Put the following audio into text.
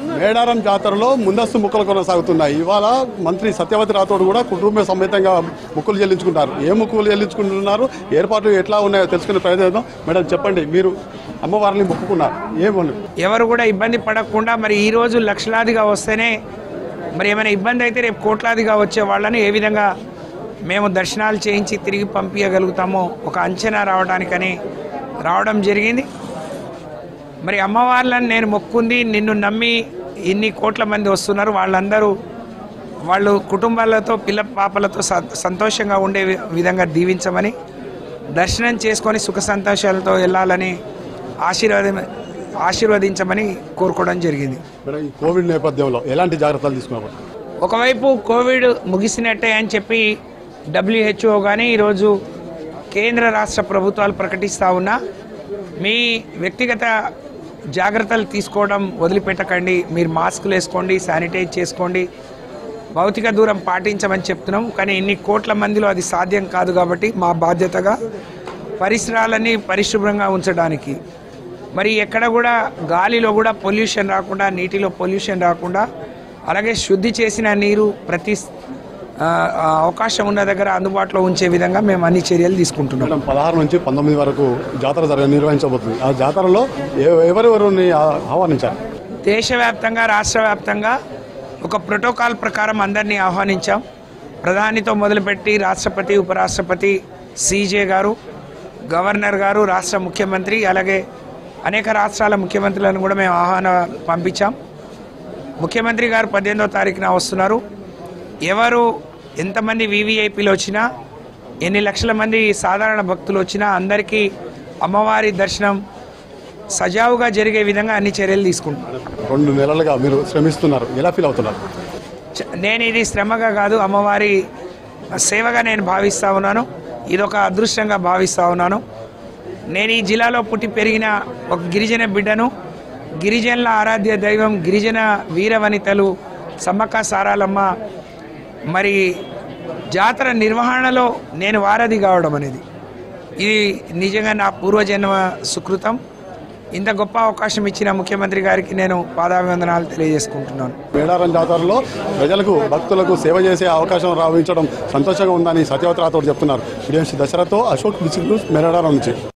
మేడారం జాతరలో ముందస్తు ముక్కలు కొనసాగుతున్నాయి ఇవాళ మంత్రి సత్యవతి రాథోడ్ కూడా కుటుంబ సమేతంగా ముక్కులు చెల్లించుకుంటారు ఏ ముక్కులు చెల్లించుకుంటున్నారు ఏర్పాట్లు ఎట్లా ఉన్నాయో తెలుసుకునే ప్రయత్నం చేద్దాం మేడం చెప్పండి మీరు అమ్మవారిని మొక్కుకున్నారు ఏమని ఎవరు కూడా ఇబ్బంది పడకుండా మరి ఈ రోజు లక్షలాదిగా వస్తేనే మరి ఏమైనా ఇబ్బంది అయితే రేపు కోట్లాదిగా వచ్చే వాళ్ళని ఏ విధంగా మేము దర్శనాలు చేయించి తిరిగి పంపించగలుగుతామో ఒక అంచనా రావడానికని రావడం జరిగింది మరి అమ్మవార్లను నేను మొక్కుంది నిన్ను నమ్మి ఇన్ని కోట్ల మంది వస్తున్నారు వాళ్ళందరూ వాళ్ళు కుటుంబాలతో పిల్ల పాపలతో స- సంతోషంగా ఉండే వి- విధంగా దీవించమని దర్శనం చేసుకొని సుఖ సంతోషాలతో వెళ్ళాలని ఆశీర్వాదం ఆశీర్వదించమని కోరుకోవడం జరిగింది మేడం ఈ కోవిడ్ నేపథ్యంలో ఎలాంటి జాగ్రత్తలు తీసుకున్నారు ఒకవైపు కోవిడ్ ముగిసినట్టే అని చెప్పి డబ్ల్యూహెచ్ఓ కానీ ఈరోజు కేంద్ర రాష్ట్ర ప్రభుత్వాలు ప్రకటిస్తూ ఉన్నా మీ వ్యక్తిగత జాగ్రత్తలు తీసుకోవడం వదిలిపెట్టకండి మీరు మాస్కులు వేసుకోండి శానిటైజ్ చేసుకోండి భౌతిక దూరం పాటించమని చెప్తున్నాం కానీ ఇన్ని కోట్ల మందిలో అది సాధ్యం కాదు కాబట్టి మా బాధ్యతగా పరిసరాలన్నీ పరిశుభ్రంగా ఉంచడానికి మరి ఎక్కడ కూడా గాలిలో కూడా పొల్యూషన్ రాకుండా నీటిలో పొల్యూషన్ రాకుండా అలాగే శుద్ధి చేసిన నీరు ప్రతి ఆ, ఆ, అవకాశం ఉన్న దగ్గర అందుబాటులో ఉంచే విధంగా మేము అన్ని చర్యలు తీసుకుంటున్నాం మేడం పదహారు నుంచి పంతొమ్మిది వరకు జాతర జరగ నిర్వహించబోతుంది ఆ జాతరలో ఎ- ఎవరెవరిని ఆ- ఆహ్వానించారు దేశవ్యాప్తంగా రాష్ట్ర వ్యాప్తంగా ఒక ప్రోటోకాల్ ప్రకారం అందరినీ ఆహ్వానించాం ప్రధానితో మొదలుపెట్టి రాష్ట్రపతి ఉపరాష్ట్రపతి సీజే గారు గవర్నర్ గారు రాష్ట్ర ముఖ్యమంత్రి అలాగే అనేక రాష్ట్రాల ముఖ్యమంత్రులను కూడా మేము ఆహ్వాన పంపించాం ముఖ్యమంత్రి గారు పద్దెనిమిదో తారీఖున వస్తున్నారు ఎవరు ఎంతమంది వివిఐపీలు వచ్చినా ఎన్ని లక్షల మంది సాధారణ భక్తులు వచ్చినా అందరికీ అమ్మవారి దర్శనం సజావుగా జరిగే విధంగా అన్ని చర్యలు తీసుకుంటున్నాం రెండు నెలలుగా మీరు శ్రమిస్తున్నారు ఎలా ఫీల్ అవుతున్నారు చ- నేను ఇది శ్రమగా కాదు అమ్మవారి సేవగా నేను భావిస్తూ ఉన్నాను ఇది ఒక అదృష్టంగా భావిస్తూ ఉన్నాను నేను ఈ జిల్లాలో పుట్టి పెరిగిన ఒక గిరిజన బిడ్డను గిరిజనుల ఆరాధ్య దైవం గిరిజన వీరవనితలు సమ్మక్క సారాలమ్మ మరి జాతర నిర్వహణలో నేను వారధి కావడం అనేది ఇది నిజంగా నా పూర్వజన్మ సుకృతం ఇంత గొప్ప అవకాశం ఇచ్చిన ముఖ్యమంత్రి గారికి నేను పాదాభివందనాలు తెలియజేసుకుంటున్నాను మేడారం జాతరలో ప్రజలకు భక్తులకు సేవ చేసే అవకాశం రావించడం సంతోషంగా ఉందని సత్యవతి రాథోడ్ చెప్తున్నారు వీడియో దశరథతో అశోక్ బిసిక్ న్యూస్ మేడారం నుంచి